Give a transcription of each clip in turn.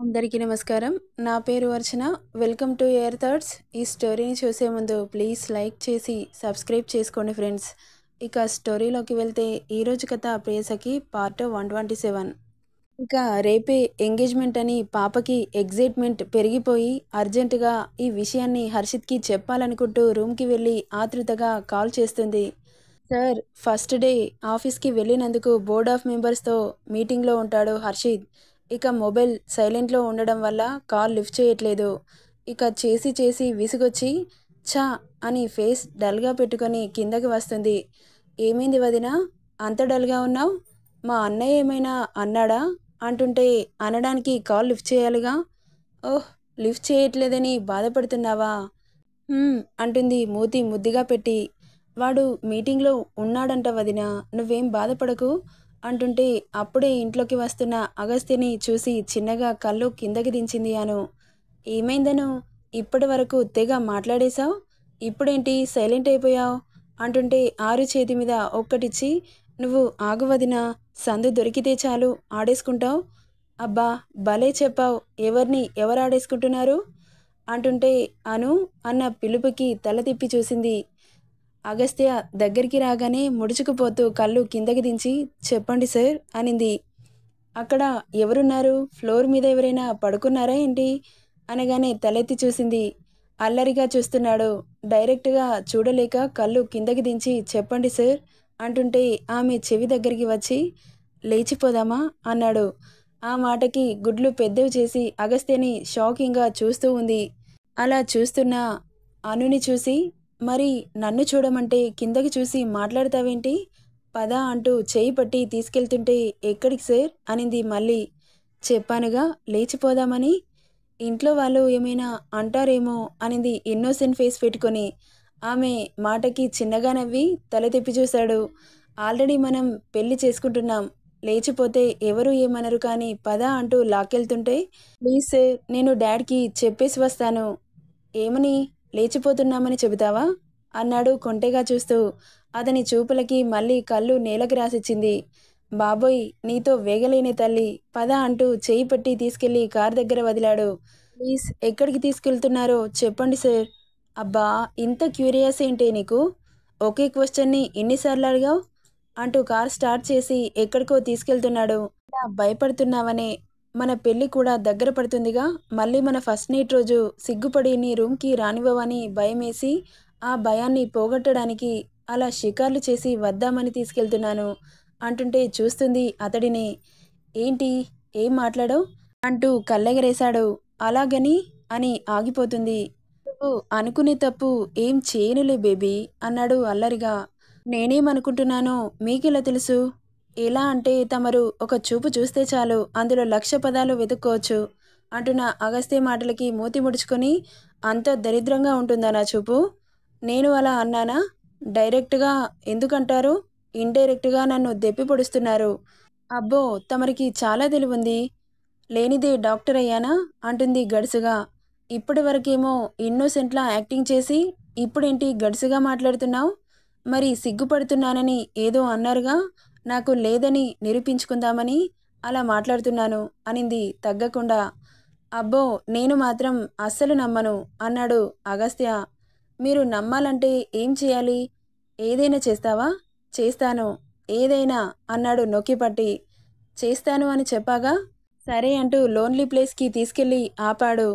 అందరికీ నమస్కారం నా పేరు Archana welcome to air thoughts ఈ స్టోరీని చూసే ముందు ప్లీజ్ లైక్ చేసి సబ్స్క్రైబ్ చేసుకోండి ఫ్రెండ్స్ ఇక స్టోరీలోకి వెళ్తే ఈరోజు కథ ప్రేయసకి పార్ట్ వన్ ట్వంటీ సెవెన్ ఇక రేపే ఎంగేజ్మెంట్ అని పాపకి ఎగ్జైట్మెంట్ పెరిగిపోయి అర్జెంటుగా ఈ విషయాన్ని హర్షిత్కి చెప్పాలనుకుంటూ రూమ్కి వెళ్ళి ఆతృతగా కాల్ చేస్తుంది సార్ ఫస్ట్ డే ఆఫీస్కి వెళ్ళినందుకు బోర్డ్ ఆఫ్ మెంబర్స్తో మీటింగ్లో ఉంటాడు హర్షిత్ ఇక మొబైల్ సైలెంట్లో ఉండడం వల్ల కాల్ లిఫ్ట్ చేయట్లేదు ఇక చేసి చేసి విసుగొచ్చి ఛా అని ఫేస్ డల్గా పెట్టుకొని కిందకి వస్తుంది ఏమైంది వదిన అంత డల్గా ఉన్నావు మా అన్నయ్య ఏమైనా అన్నాడా అంటుంటే అనడానికి కాల్ లిఫ్ట్ చేయాలిగా ఓహ్ లిఫ్ట్ చేయట్లేదని బాధపడుతున్నావా "హ్మ్" అంటుంది మూతి ముద్దుగా పెట్టి వాడు మీటింగ్లో ఉన్నాడంట వదిన నువ్వేం బాధపడకు అంటుంటే అప్పుడే ఇంట్లోకి వస్తున్న అగస్త్యని చూసి చిన్నగా కళ్ళు కిందకి దించింది అను ఏమైందను ఇప్పటి వరకు తెగ మాట్లాడేశావు ఇప్పుడేంటి సైలెంట్ అయిపోయావు అంటుంటే ఆరు చేతి మీద ఒక్కటిచ్చి నువ్వు ఆగు వదిన సందు దొరికితే చాలు ఆడేసుకుంటావు అబ్బా భలే చెప్పావు ఎవరిని ఎవరు ఆడేసుకుంటున్నారు అంటుంటే అను అన్న పిలుపుకి తల తిప్పి చూసింది అగస్త్య దగ్గరికి రాగానే ముడుచుకుపోతూ కళ్ళు కిందకి దించి చెప్పండి సార్ అనింది అక్కడ ఎవరున్నారు ఫ్లోర్ మీద ఎవరైనా పడుకున్నారా ఏంటి అనగానే తలెత్తి చూసింది అల్లరిగా చూస్తున్నాడు డైరెక్ట్గా చూడలేక కళ్ళు కిందకి దించి చెప్పండి సార్ అంటుంటే ఆమె చెవి దగ్గరికి వచ్చి లేచిపోదామా అన్నాడు ఆ మాటకి గుడ్లు పెద్దవి చేసి అగస్త్యని షాకింగ్గా చూస్తూ ఉంది అలా చూస్తున్న అనుని చూసి మరి నన్ను చూడమంటే కిందకి చూసి మాట్లాడతావేంటి పద అంటూ చేయి పట్టి తీసుకెళ్తుంటే ఎక్కడికి సార్ అనింది మళ్ళీ చెప్పానుగా లేచిపోదామని ఇంట్లో వాళ్ళు ఏమైనా అంటారేమో అనింది ఇన్నోసెంట్ ఫేస్ పెట్టుకొని ఆమె మాటకి చిన్నగా నవ్వి తల తిప్పి చూశాడు ఆల్రెడీ మనం పెళ్లి చేసుకుంటున్నాం లేచిపోతే ఎవరు ఏమనరు కానీ పద అంటూ లాక్కెళ్తుంటే ప్లీజ్ సార్ నేను డాడ్కి చెప్పేసి వస్తాను ఏమని లేచిపోతున్నామని చెబుతావా అన్నాడు కొంటెగా చూస్తూ అతని చూపులకి మళ్ళీ కళ్ళు నేలకు రాసిచ్చింది బాబోయ్ నీతో వేగలేని తల్లి పద అంటూ చేయి పట్టి తీసుకెళ్లి కార్ దగ్గర వదిలాడు ప్లీజ్ ఎక్కడికి తీసుకెళ్తున్నారో చెప్పండి సార్ అబ్బా ఇంత క్యూరియస్ ఏంటి నీకు ఒకే క్వశ్చన్ని ఎన్నిసార్లు అడిగావు అంటూ కార్ స్టార్ట్ చేసి ఎక్కడికో తీసుకెళ్తున్నాడు ఇలా భయపడుతున్నావనే మన పెళ్లి కూడా దగ్గర పడుతుందిగా మళ్ళీ మన ఫస్ట్ నైట్ రోజు సిగ్గుపడి నీ రూమ్కి రానివ్వవని భయమేసి ఆ భయాన్ని పోగొట్టడానికి అలా షికార్లు చేసి వద్దామని తీసుకెళ్తున్నాను అంటుంటే చూస్తుంది అతడిని ఏంటి ఏం మాట్లాడవు అంటూ కళ్ళెగరేశాడు అలాగని అని ఆగిపోతుంది నువ్వు అనుకునే తప్పు ఏం చేయనులే బేబీ అన్నాడు అల్లరిగా నేనేమనుకుంటున్నానో మీకెలా తెలుసు ఎలా అంటే తమరు ఒక చూపు చూస్తే చాలు అందులో లక్ష పదాలు వెతుక్కోవచ్చు అంటున్న అగస్త్య మాటలకి మూతి ముడుచుకొని అంత దరిద్రంగా ఉంటుందా నా చూపు నేను అలా అన్నానా డైరెక్ట్గా ఎందుకంటారు ఇండైరెక్ట్గా నన్ను దెప్పి పొడుస్తున్నారు అబ్బో తమరికి చాలా తెలివుంది లేనిదే డాక్టర్ అయ్యానా అంటుంది గడుసుగా ఇప్పటి వరకేమో ఇన్నోసెంట్లా యాక్టింగ్ చేసి ఇప్పుడేంటి గడుసుగా మాట్లాడుతున్నావు మరి సిగ్గుపడుతున్నానని ఏదో అన్నారుగా నాకు లేదని నిరూపించుకుందామని అలా మాట్లాడుతున్నాను అనింది తగ్గకుండా అబ్బో నేను మాత్రం అస్సలు నమ్మను అన్నాడు అగస్త్య మీరు నమ్మాలంటే ఏం చేయాలి ఏదైనా చేస్తావా చేస్తాను ఏదైనా అన్నాడు నొక్కిపట్టి చేస్తాను అని చెప్పాగా సరే అంటూ లోన్లీ ప్లేస్కి తీసుకెళ్ళి ఆపాడు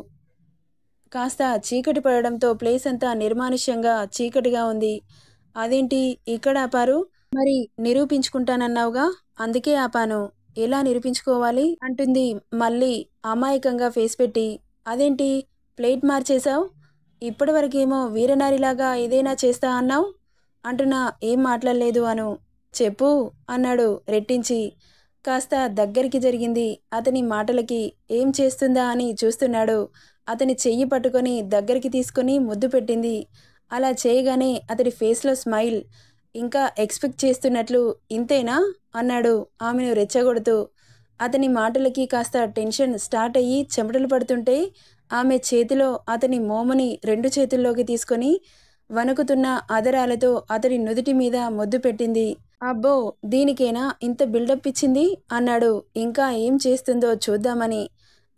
కాస్త చీకటి పడడంతో ప్లేస్ అంతా నిర్మానుష్యంగా చీకటిగా ఉంది అదేంటి ఇక్కడ ఆపారు మరి నిరూపించుకుంటానన్నావుగా అందుకే ఆపాను ఎలా నిరూపించుకోవాలి అంటుంది మళ్ళీ అమాయకంగా ఫేస్ పెట్టి అదేంటి ప్లేట్ మార్చేశావు ఇప్పటి వరకేమో వీరనారిలాగా ఏదైనా చేస్తా అన్నావు అంటున్నా ఏం మాట్లాడలేదు అను చెప్పు అన్నాడు రెట్టించి కాస్త దగ్గరికి జరిగింది అతని మాటలకి ఏం చేస్తుందా అని చూస్తున్నాడు అతని చెయ్యి పట్టుకొని దగ్గరికి తీసుకొని ముద్దు పెట్టింది అలా చేయగానే అతడి ఫేస్లో స్మైల్ ఇంకా ఎక్స్పెక్ట్ చేస్తున్నట్లు ఇంతేనా అన్నాడు ఆమెను రెచ్చగొడుతూ అతని మాటలకి కాస్త టెన్షన్ స్టార్ట్ అయ్యి చెమటలు పడుతుంటే ఆమె చేతిలో అతని మోముని రెండు చేతుల్లోకి తీసుకొని వణుకుతున్న అదరాలతో అతడి నుదుటి మీద ముద్దు పెట్టింది అబ్బో దీనికేనా ఇంత బిల్డప్ ఇచ్చింది అన్నాడు ఇంకా ఏం చేస్తుందో చూద్దామని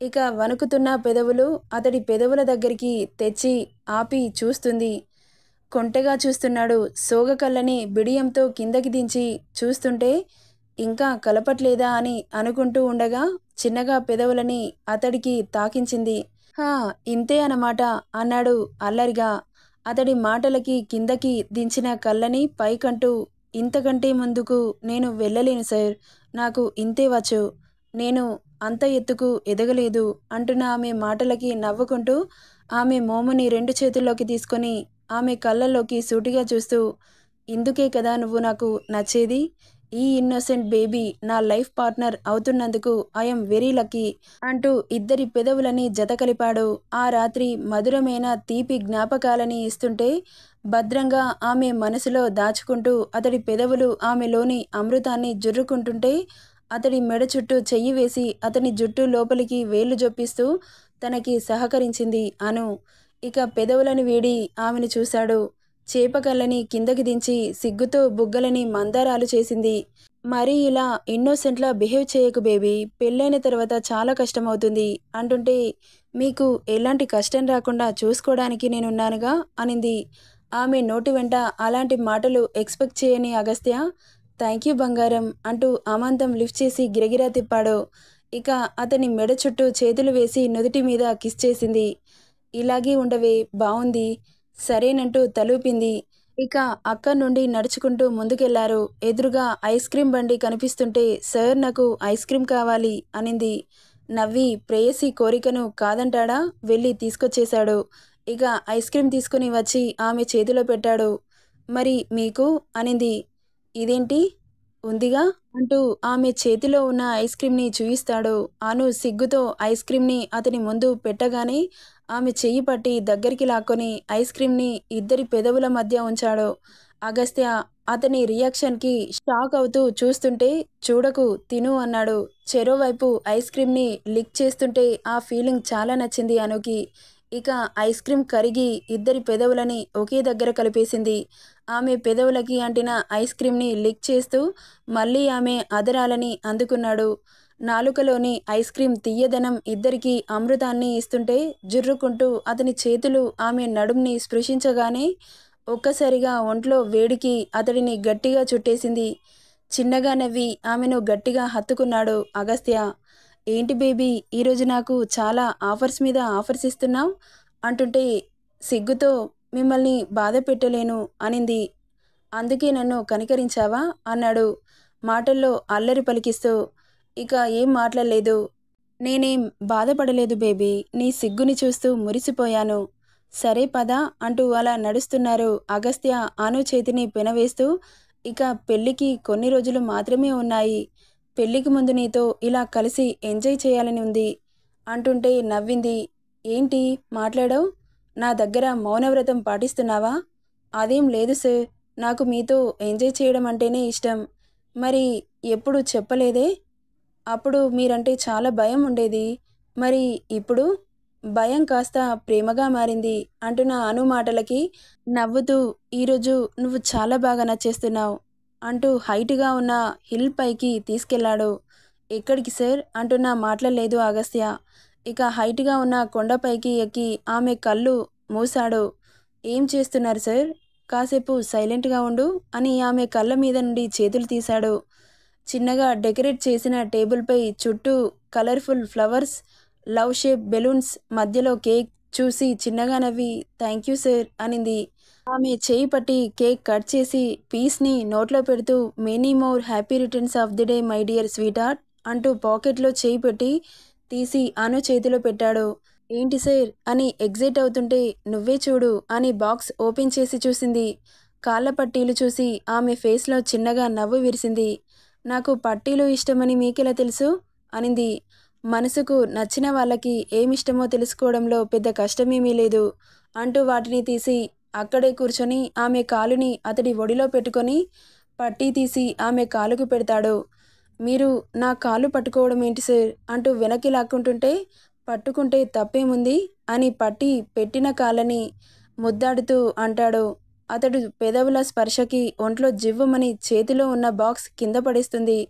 ఇక వణుకుతున్న పెదవులు అతడి పెదవుల దగ్గరికి తెచ్చి ఆపి చూస్తుంది కొంటెగా చూస్తున్నాడు సోగ కళ్ళని బిడియంతో కిందకి దించి చూస్తుంటే ఇంకా కలపట్లేదా అని అనుకుంటూ ఉండగా చిన్నగా పెదవులని అతడికి తాకించింది హా ఇంతే అన్నమాట అన్నాడు అల్లరిగా అతడి మాటలకి కిందకి దించిన కళ్ళని పైకంటూ ఇంతకంటే ముందుకు నేను వెళ్ళలేను సార్ నాకు ఇంతే వచ్చు నేను అంత ఎత్తుకు ఎదగలేదు అంటున్న ఆమె మాటలకి నవ్వుకుంటూ ఆమె మోముని రెండు చేతుల్లోకి తీసుకొని ఆమె కళ్ళల్లోకి సూటిగా చూస్తూ ఇందుకే కదా నువ్వు నాకు నచ్చేది ఈ ఇన్నోసెంట్ బేబీ నా లైఫ్ పార్ట్నర్ అవుతున్నందుకు ఐఎమ్ వెరీ లక్కీ అంటూ ఇద్దరి పెదవులని జతకలిపాడు ఆ రాత్రి మధురమైన తీపి జ్ఞాపకాలని ఇస్తుంటే భద్రంగా ఆమె మనసులో దాచుకుంటూ అతడి పెదవులు ఆమెలోని అమృతాన్ని జుర్రుకుంటుంటే అతడి మెడ చుట్టూ చెయ్యి వేసి అతని జుట్టు లోపలికి వేళ్లు జొప్పిస్తూ తనకి సహకరించింది అను ఇక పెదవులను వీడి ఆమెను చూశాడు చేపకళ్ళని కిందకి దించి సిగ్గుతో బుగ్గలని మందారాలు చేసింది మరీ ఇలా ఇన్నోసెంట్లా బిహేవ్ చేయకు బేబీ పెళ్ళైన తర్వాత చాలా కష్టమవుతుంది అంటుంటే మీకు ఎలాంటి కష్టం రాకుండా చూసుకోవడానికి నేనున్నానుగా అనింది ఆమె నోటి వెంట అలాంటి మాటలు ఎక్స్పెక్ట్ చేయని అగస్త్య థ్యాంక్ యూ బంగారం అంటూ అమాంతం లిఫ్ట్ చేసి గిరగిరా తిప్పాడు ఇక అతని మెడ చుట్టూ చేతులు వేసి నుదుటి మీద కిస్ చేసింది ఇలాగే ఉండవే బావుంది సరేనంటూ తలూపింది ఇక అక్కడి నుండి నడుచుకుంటూ ముందుకెళ్లారు ఎదురుగా ఐస్ క్రీమ్ బండి కనిపిస్తుంటే సార్ నాకు ఐస్ క్రీమ్ కావాలి అనింది నవ్వి ప్రేయసి కోరికను కాదంటాడా వెళ్ళి తీసుకొచ్చేశాడు ఇక ఐస్ క్రీమ్ తీసుకుని వచ్చి ఆమె చేతిలో పెట్టాడు మరి మీకు అనింది ఇదేంటి ఉందిగా అంటూ ఆమె చేతిలో ఉన్న ఐస్ క్రీమ్ని చూయిస్తాడు అను సిగ్గుతో ఐస్ క్రీమ్ని అతని ముందు పెట్టగానే ఆమె చెయ్యి పట్టి దగ్గరికి లాక్కొని ఐస్ క్రీమ్ని ఇద్దరి పెదవుల మధ్య ఉంచాడు అగస్త్య అతని రియాక్షన్కి షాక్ అవుతూ చూస్తుంటే చూడకు తిను అన్నాడు చెరోవైపు ఐస్ క్రీమ్ని లిక్ చేస్తుంటే ఆ ఫీలింగ్ చాలా నచ్చింది అనుకి ఇక ఐస్ క్రీమ్ కరిగి ఇద్దరి పెదవులని ఒకే దగ్గర కలిపేసింది ఆమె పెదవులకి అంటిన ఐస్ క్రీమ్ని లిక్ చేస్తూ మళ్ళీ ఆమె అదరాలని అందుకున్నాడు నాలుకలోని ఐస్ క్రీమ్ తీయదనం ఇద్దరికీ అమృతాన్ని ఇస్తుంటే జుర్రుకుంటూ అతని చేతులు ఆమె నడుంని స్పృశించగానే ఒక్కసారిగా ఒంట్లో వేడికి అతడిని గట్టిగా చుట్టేసింది చిన్నగా నవ్వి ఆమెను గట్టిగా హత్తుకున్నాడు అగస్త్య ఏంటి బేబీ ఈరోజు నాకు చాలా ఆఫర్స్ మీద ఆఫర్స్ ఇస్తున్నావు అంటుంటే సిగ్గుతో మిమ్మల్ని బాధ పెట్టలేను అనింది అందుకే నన్ను కనికరించావా అన్నాడు మాటల్లో అల్లరి పలికిస్తూ ఇక ఏం మాట్లాడలేదు నేనేం బాధపడలేదు బేబీ నీ సిగ్గుని చూస్తూ మురిసిపోయాను సరే పద అంటూ అలా నడుస్తున్నారు అగస్త్య అను చేతిని పెనవేస్తూ ఇక పెళ్ళికి కొన్ని రోజులు మాత్రమే ఉన్నాయి పెళ్ళికి ముందు నీతో ఇలా కలిసి ఎంజాయ్ చేయాలని ఉంది అంటుంటే నవ్వింది ఏంటి మాట్లాడావు నా దగ్గర మౌనవ్రతం పాటిస్తున్నావా అదేం లేదు సార్ నాకు మీతో ఎంజాయ్ చేయడం అంటేనే ఇష్టం మరి ఎప్పుడు చెప్పలేదే అప్పుడు మీరంటే చాలా భయం ఉండేది మరి ఇప్పుడు భయం కాస్త ప్రేమగా మారింది అంటున్న అను మాటలకి నవ్వుతూ ఈరోజు నువ్వు చాలా బాగా నచ్చేస్తున్నావు అంటూ హైట్గా ఉన్న హిల్ పైకి తీసుకెళ్లాడు ఎక్కడికి సార్ అంటున్న మాటలేదు అగస్త్య ఇక హైట్గా ఉన్న కొండపైకి ఎక్కి ఆమె కళ్ళు మూసాడు ఏం చేస్తున్నారు సార్ కాసేపు సైలెంట్గా ఉండు అని ఆమె కళ్ళ మీద నుండి చేతులు తీశాడు చిన్నగా డెకరేట్ చేసిన టేబుల్పై చుట్టూ colourful flowers love shape balloons మధ్యలో కేక్ చూసి చిన్నగా నవ్వి థ్యాంక్ యూ సార్ అనింది ఆమె చేయి పట్టి కేక్ కట్ చేసి పీస్ని నోట్లో పెడుతూ many more happy returns of the day my dear sweetheart అంటూ పాకెట్లో చేయి పెట్టి తీసి అను చేతిలో పెట్టాడు ఏంటి సార్ అని ఎగ్జైట్ అవుతుంటే నువ్వే చూడు అని బాక్స్ ఓపెన్ చేసి చూసింది కాళ్ళ పట్టీలు చూసి ఆమె ఫేస్లో చిన్నగా నవ్వు విరిసింది నాకు పట్టీలు ఇష్టమని మీకెలా తెలుసు అనింది మనసుకు నచ్చిన వాళ్ళకి ఏమిష్టమో తెలుసుకోవడంలో పెద్ద కష్టమేమీ లేదు అంటూ వాటిని తీసి అక్కడే కూర్చొని ఆమె కాలుని అతడి ఒడిలో పెట్టుకొని పట్టీ తీసి ఆమె కాలుకు పెడతాడు మీరు నా కాలు పట్టుకోవడం ఏంటి సార్ అంటూ వెనక్కి లాక్కుంటుంటే పట్టుకుంటే తప్పేముంది అని పట్టి పెట్టిన కాళ్ళని ముద్దాడుతూ అంటాడు అతడు పెదవుల స్పర్శకి ఒంట్లో జివ్వుమని చేతిలో ఉన్న బాక్స్ కింద పడేస్తుంది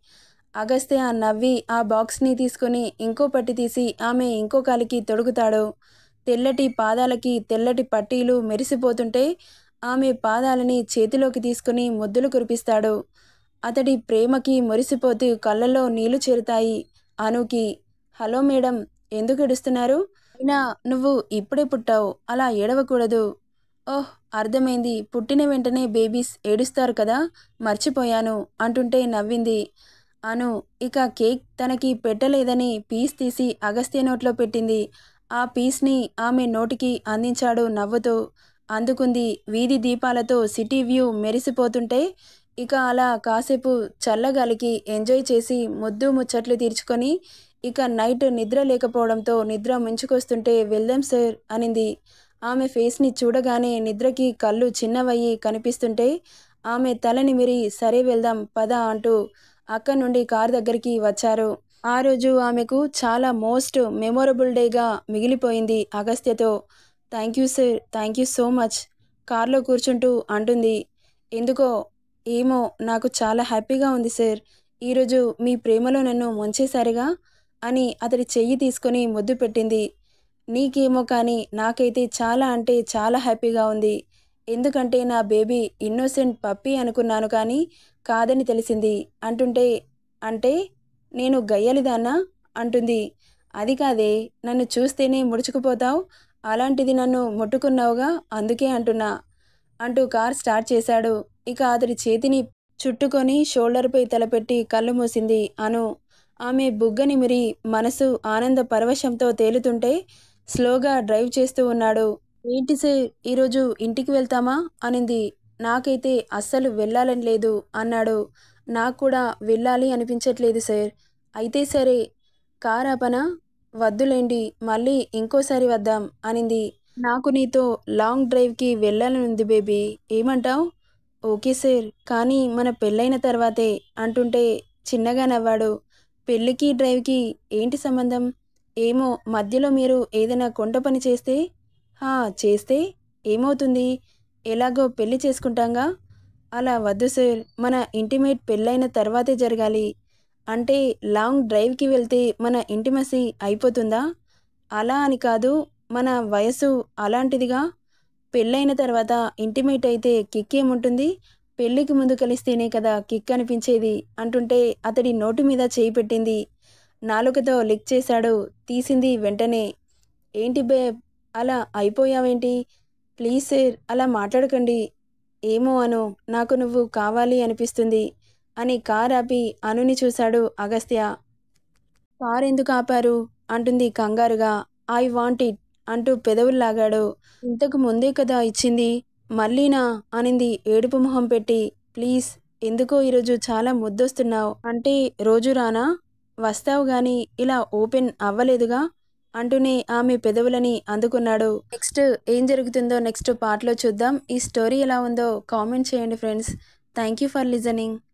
అగస్త్య నవ్వి ఆ బాక్స్ని తీసుకొని ఇంకో పట్టి తీసి ఆమె ఇంకో కాలికి తొడుగుతాడు తెల్లటి పాదాలకి తెల్లటి పట్టీలు మెరిసిపోతుంటే ఆమె పాదాలని చేతిలోకి తీసుకుని ముద్దులు కురిపిస్తాడు అతడి ప్రేమకి మురిసిపోతూ కళ్ళల్లో నీళ్లు చేరుతాయి అనుకి హలో మేడం ఎందుకు ఏడుస్తున్నారు అయినా నువ్వు ఇప్పుడే పుట్టావు అలా ఏడవకూడదు ఓహ్ అర్థమైంది పుట్టిన వెంటనే బేబీస్ ఏడుస్తారు కదా మర్చిపోయాను అంటుంటే నవ్వింది అను ఇక కేక్ తనకి పెట్టలేదని పీస్ తీసి అగస్త్య నోట్లో పెట్టింది ఆ పీస్ని ఆమె నోటికి అందించాడు నవ్వుతూ అందుకుంది వీధి దీపాలతో సిటీ వ్యూ మెరిసిపోతుంటే ఇక అలా కాసేపు చల్లగాలికి ఎంజాయ్ చేసి ముద్దు ముచ్చట్లు తీర్చుకొని ఇక నైట్ నిద్ర లేకపోవడంతో నిద్ర ముంచుకొస్తుంటే వెళ్దాం సార్ అనింది ఆమె ఫేస్ని చూడగానే నిద్రకి కళ్ళు చిన్నవయ్యి కనిపిస్తుంటే ఆమె తలని మిరి సరే వెళ్దాం పద అంటూ అక్కడి నుండి కార్ దగ్గరికి వచ్చారు ఆ రోజు ఆమెకు చాలా మోస్ట్ మెమొరబుల్ డేగా మిగిలిపోయింది అగస్త్యతో thank you sir thank you so much కార్లో కూర్చుంటూ అంటుంది ఎందుకో ఏమో నాకు చాలా హ్యాపీగా ఉంది సార్ ఈరోజు మీ ప్రేమలో నన్ను ముంచేశారుగా అని అతడి చెయ్యి తీసుకొని ముద్దు పెట్టింది నీకేమో కానీ నాకైతే చాలా అంటే చాలా హ్యాపీగా ఉంది ఎందుకంటే నా బేబీ ఇన్నోసెంట్ పప్పి అనుకున్నాను కానీ కాదని తెలిసింది అంటుంటే అంటే నేను గయ్యలిదాన్నా అంటుంది అది కాదే నన్ను చూస్తేనే ముడుచుకుపోతావు అలాంటిది నన్ను ముట్టుకున్నావుగా అందుకే అంటున్నా అంటూ కార్ స్టార్ట్ చేశాడు ఇక అతడి చేతిని చుట్టుకొని షోల్డర్పై తలపెట్టి కళ్ళు మూసింది అను ఆమె బుగ్గని మిరి మనసు ఆనంద పరవశంతో తేలుతుంటే స్లోగా డ్రైవ్ చేస్తూ ఉన్నాడు ఏంటి సార్ ఈరోజు ఇంటికి వెళ్తామా అనింది నాకైతే అస్సలు వెళ్ళాలని లేదు అన్నాడు నాకు కూడా వెళ్ళాలి అనిపించట్లేదు సార్ అయితే సరే కార్ ఆపనా వద్దులేండి మళ్ళీ ఇంకోసారి వద్దాం అనింది నాకు నీతో లాంగ్ డ్రైవ్కి వెళ్ళాలని ఉంది బేబీ ఏమంటావ్ ఓకే సార్ కానీ మన పెళ్ళైన తర్వాతే అంటుంటే చిన్నగా నవ్వాడు పెళ్ళికి డ్రైవ్కి ఏంటి సంబంధం ఏమో మధ్యలో మీరు ఏదైనా కొంట పని చేస్తే హా చేస్తే ఏమవుతుంది ఎలాగో పెళ్లి చేసుకుంటాంగా అలా వద్దు సార్ మన ఇంటిమేట్ పెళ్ళైన తర్వాతే జరగాలి అంటే లాంగ్ డ్రైవ్కి వెళ్తే మన ఇంటిమసీ అయిపోతుందా అలా అని కాదు మన వయసు అలాంటిదిగా పెళ్ళైన తర్వాత ఇంటిమేట్ అయితే కిక్ ఏముంటుంది పెళ్ళికి ముందు కలిస్తేనే కదా కిక్ అనిపించేది అంటుంటే అతడి నోటి మీద చేయి పెట్టింది నాలుకతో లిక్ చేశాడు తీసింది వెంటనే ఏంటి బేబ్ అలా అయిపోయావేంటి ప్లీజ్ సార్ అలా మాట్లాడకండి ఏమో అను నాకు నువ్వు కావాలి అనిపిస్తుంది అని కార్ ఆపి అనుని చూశాడు అగస్త్య కార్ ఎందుకు ఆపారు అంటుంది కంగారుగా ఐ వాంట్ ఇట్ అంటూ పెదవులు లాగాడు ఇంతకు ముందే కదా ఇచ్చింది మళ్ళీనా అనింది ఏడుపు మొహం పెట్టి ప్లీజ్ ఎందుకో ఈరోజు చాలా ముద్దొస్తున్నావు అంటే రోజు రానా వస్తావు గాని ఇలా ఓపెన్ అవ్వలేదుగా అంటూనే ఆమె పెదవులని అందుకున్నాడు నెక్స్ట్ ఏం జరుగుతుందో నెక్స్ట్ పార్ట్లో చూద్దాం ఈ స్టోరీ ఎలా ఉందో కామెంట్ చేయండి friends thank you for listening